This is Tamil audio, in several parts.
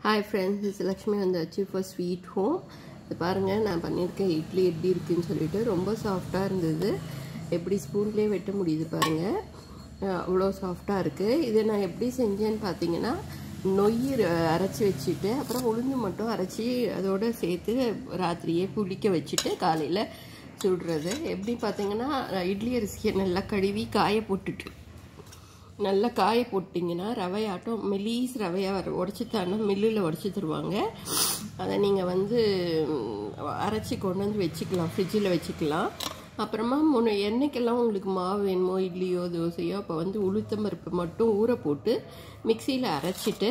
ஹாய் ஃப்ரெண்ட்ஸ் இது லக்ஷ்மி வந்தாச்சு ஃபார் ஸ்வீட் ஹோம் இது பாருங்கள் நான் பண்ணியிருக்கேன் இட்லி எப்படி இருக்குன்னு சொல்லிட்டு ரொம்ப சாஃப்டாக இருந்தது எப்படி ஸ்பூன்லேயே வெட்ட முடியுது பாருங்கள் அவ்வளோ சாஃப்டாக இருக்குது இதை நான் எப்படி செஞ்சேன்னு பார்த்தீங்கன்னா நொய் அரைச்சி வச்சுட்டு அப்புறம் உளுந்து மட்டும் அரைச்சி அதோடு சேர்த்து ராத்திரியே புளிக்க வச்சுட்டு காலையில் சுடுறது எப்படி பார்த்தீங்கன்னா இட்லி அரிசியை நல்லா கழுவி காய போட்டுட்டு நல்லா காய போட்டிங்கன்னா ரவையாட்டம் மெலீஸ் ரவையாக வர உடச்சி தரனா மில்லில் உடச்சி தருவாங்க அதை நீங்கள் வந்து அரைச்சி கொண்டு வந்து வச்சுக்கலாம் ஃப்ரிட்ஜில் வச்சுக்கலாம் அப்புறமா முன்ன எண்ணெய்க்கெல்லாம் உங்களுக்கு மாவு வேணுமோ இட்லியோ தோசையோ அப்போ வந்து உளுத்தம் பருப்பு மட்டும் ஊற போட்டு மிக்சியில் அரைச்சிட்டு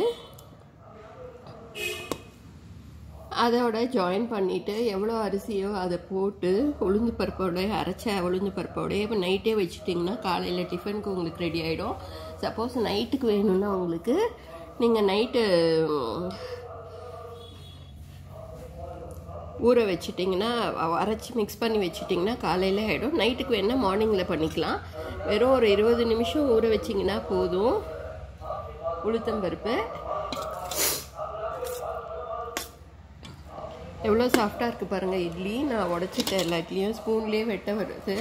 அதோட ஜாயின் பண்ணிவிட்டு எவ்வளோ அரிசியோ அதை போட்டு உளுந்து பருப்போட அரைச்ச உளுந்து பருப்போடைய இப்போ நைட்டே வச்சுட்டிங்கன்னா காலையில் டிஃபனுக்கு உங்களுக்கு ரெடி ஆகிடும் சப்போஸ் நைட்டுக்கு வேணும்னா உங்களுக்கு நீங்கள் நைட்டு ஊற வச்சுட்டிங்கன்னா அரைச்சி மிக்ஸ் பண்ணி வச்சுட்டிங்கன்னா காலையில் ஆகிடும் நைட்டுக்கு வேணால் மார்னிங்கில் பண்ணிக்கலாம் வெறும் ஒரு இருபது நிமிஷம் ஊற வச்சிங்கன்னா போதும் உளுத்தம்பருப்பு எவ்வளோ சாஃப்டாக இருக்குது பாருங்கள் இட்லி நான் உடச்சிட்டேன் எல்லா இட்லியும் ஸ்பூன்லேயே வெட்ட வருது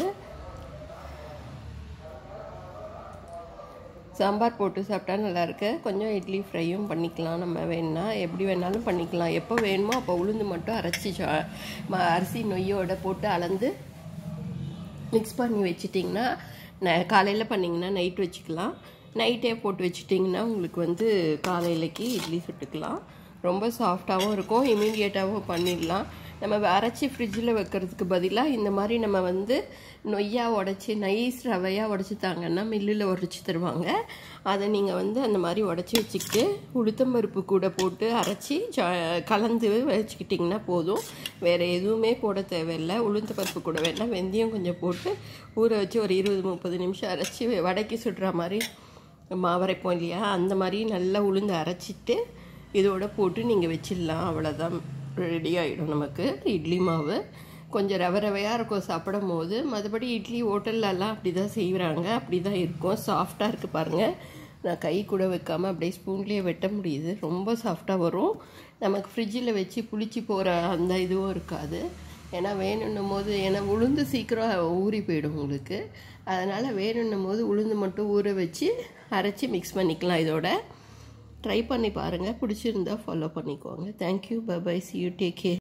சாம்பார் போட்டு சாப்பிட்டா நல்லாயிருக்கு கொஞ்சம் இட்லி ஃப்ரையும் பண்ணிக்கலாம் நம்ம வேணுன்னா எப்படி வேணாலும் பண்ணிக்கலாம் எப்போ வேணுமோ அப்போ உளுந்து மட்டும் அரைச்சி அரிசி நொய்யோட போட்டு அளந்து மிக்ஸ் பண்ணி வச்சிட்டிங்கன்னா காலையில் பண்ணிங்கன்னா நைட் வச்சுக்கலாம் நைட்டே போட்டு வச்சிட்டிங்கன்னா உங்களுக்கு வந்து காலையிலக்கு இட்லி சுட்டுக்கலாம் ரொம்ப சாஃப்டாகவும் இருக்கும் இமீடியட்டாகவும் பண்ணிடலாம் நம்ம அரைச்சி ஃப்ரிட்ஜில் வைக்கிறதுக்கு பதிலாக இந்த மாதிரி நம்ம வந்து நொய்யாக உடச்சி நைஸ் ரவையாக உடச்சி தாங்கன்னா மில்லில் உடச்சி தருவாங்க அதை நீங்கள் வந்து அந்த மாதிரி உடச்சி வச்சுக்கிட்டு உளுத்தம்பருப்பு கூட போட்டு அரைச்சி கலந்து வச்சுக்கிட்டிங்கன்னா போதும் வேறு எதுவுமே போட தேவையில்லை உளுந்த பருப்பு கூட வேணால் வெந்தயம் கொஞ்சம் போட்டு ஊற வச்சு ஒரு இருபது முப்பது நிமிஷம் அரைச்சி வடக்கி சுடுற மாதிரி மாவரைப்போம் இல்லையா அந்த மாதிரி நல்லா உளுந்து அரைச்சிட்டு இதோட போட்டு நீங்கள் வச்சிடலாம் அவ்வளோதான் ரெடி ஆகிடும் நமக்கு இட்லி மாவு கொஞ்சம் ரவை ரவையாக இருக்கும் சாப்பிடும் போது மற்றபடி இட்லி ஹோட்டல்லலாம் அப்படி தான் செய்கிறாங்க அப்படி தான் இருக்கும் சாஃப்டாக இருக்குது பாருங்கள் நான் கை கூட வைக்காமல் அப்படியே ஸ்பூன்லேயே வெட்ட முடியுது ரொம்ப சாஃப்டாக வரும் நமக்கு ஃப்ரிட்ஜில் வச்சு புளிச்சு போகிற அந்த இதுவும் இருக்காது ஏன்னா வேணுன்னும் போது ஏன்னா உளுந்து சீக்கிரம் ஊறி போயிடும் உங்களுக்கு அதனால் வேணுன்னும் போது உளுந்து மட்டும் ஊற வச்சு அரைச்சி மிக்ஸ் பண்ணிக்கலாம் இதோட ட்ரை பண்ணி பாருங்கள் பிடிச்சிருந்தா ஃபாலோ பண்ணிக்கோங்க thank you bye bye see you take care